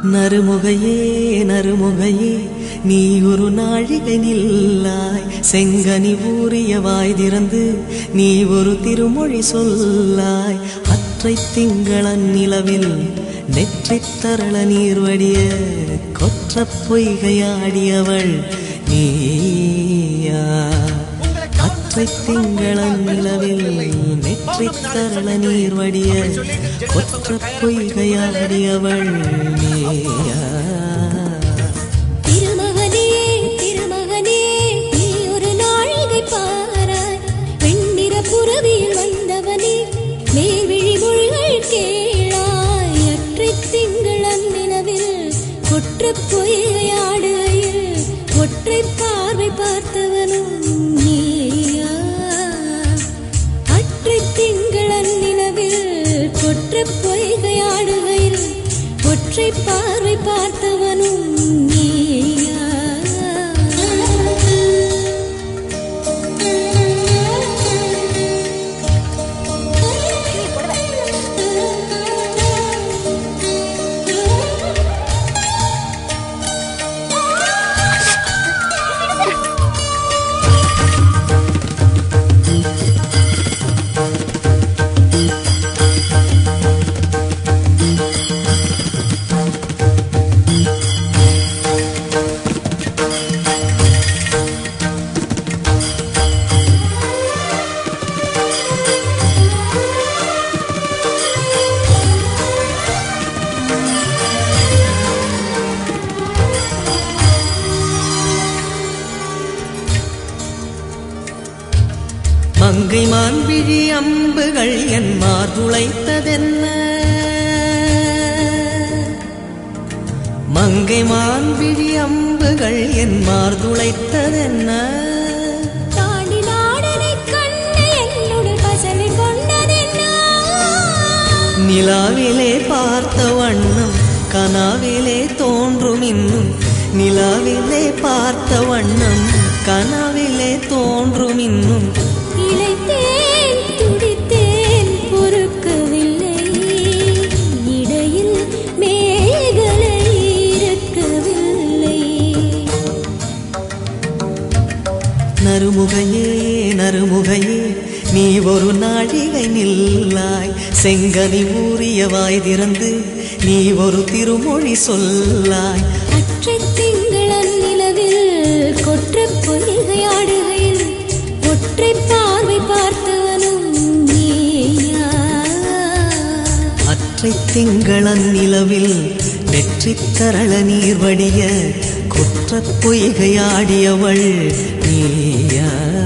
நறுமுகையே நறுமுகையே நீ ஒரு நாழிகை நில்லாய் செங்கனி ஊறிய வாய் திறந்து நீ ஒரு திருமொழி சொல்லாய் அற்றை திங்களன் நிலவில் நெற்றித் தரள நீர் வடிய கொற்ற பொய்கையாடியவள் நீயா அற்றை திங்களன் நிலவில் நெற்றித் தரள நீர் வடிய கொற்ற பொய்கையாடியவள் நீயா திருமகனே திருமகனே நீ ஒரு நாழிகை பாராய் வெண்ணிற புறவியில் வந்தவனே மேவிழி மொழிகள் கேளாய் அற்றைத் திங்களன் நிலவில் கொற்றப் பொய்கையாடுகையில் ஒற்றை பார்வை பார்த்தவனும் நீயா அற்றைத் திங்களன் நிலவில் கொற்றப் பொய்கையாடுகையில் ஒற்றை பார்வை பார்த்தவனும் நீயா மங்கை மான்விழி அம்புகள் என் மார்புளைத்ததென்ன மங்கை மான்விழி அம்புகள் என் மார்புளைத்ததென்ன தாண்டி நாடனைக் கண்டு என்னுடன் பசலை கொண்டதென்ன நிலாவிலே பார்த்த வண்ணம் கனாவிலே தோன்றும் இன்னும் நிலாவிலே பார்த்த வண்ணம் கனாவிலே தோன்றும் இன்னும் இளைத்தேன் துடித்தேன் பொறுக்கவில்லை இடையில் மேகலை இருக்கவில்லை நறுமுகையே நறுமுகையே நீ ஒரு நாழிகை நில்லாய் செங்கனி ஊறிய வாய் திறந்து நீ ஒரு திருமொழி சொல்லாய் அற்றைத் திங்களன் நிலவில் கொற்றப் பொய்கையாடுகையில் ஒற்றை பார்வை பார்த்தவனும் நீயா அற்றை திங்களன் நிலவில் வெற்றி தரள நீர் வடிய குற்றப் பொய்கையாடியவள் நீயா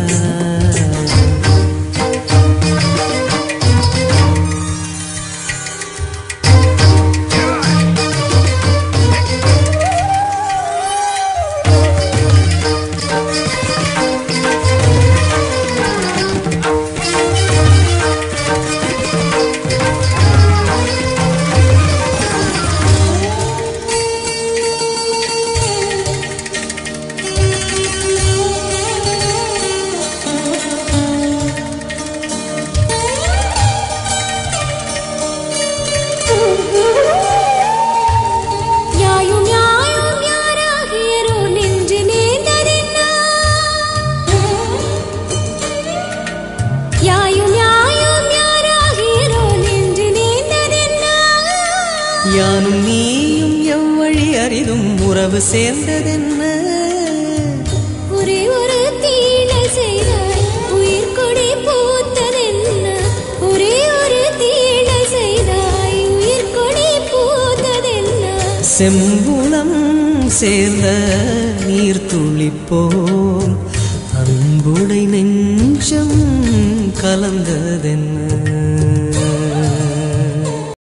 யாயும் யாயும் யாராகியரோ நெஞ்சு நேர்ந்ததென்ன யாயும் யாயும் யாராகியரோ நெஞ்சு நேர்ந்ததென்ன யானும் நீயும் எவ்வழி அரிதும் உறவு சேர்ந்ததென்ன ஒரே ஒரு தீனை செய்தாய் உயிர் கொடி பூத்ததென்ன ஒரே ஒரு தீனை செய்தாய் உயிர் கொடி பூத்ததென்ன செம்புலம் சேர்ந்த நீர் துளிப்போம் அன்புடை நெஞ்சம் கலந்ததென்ன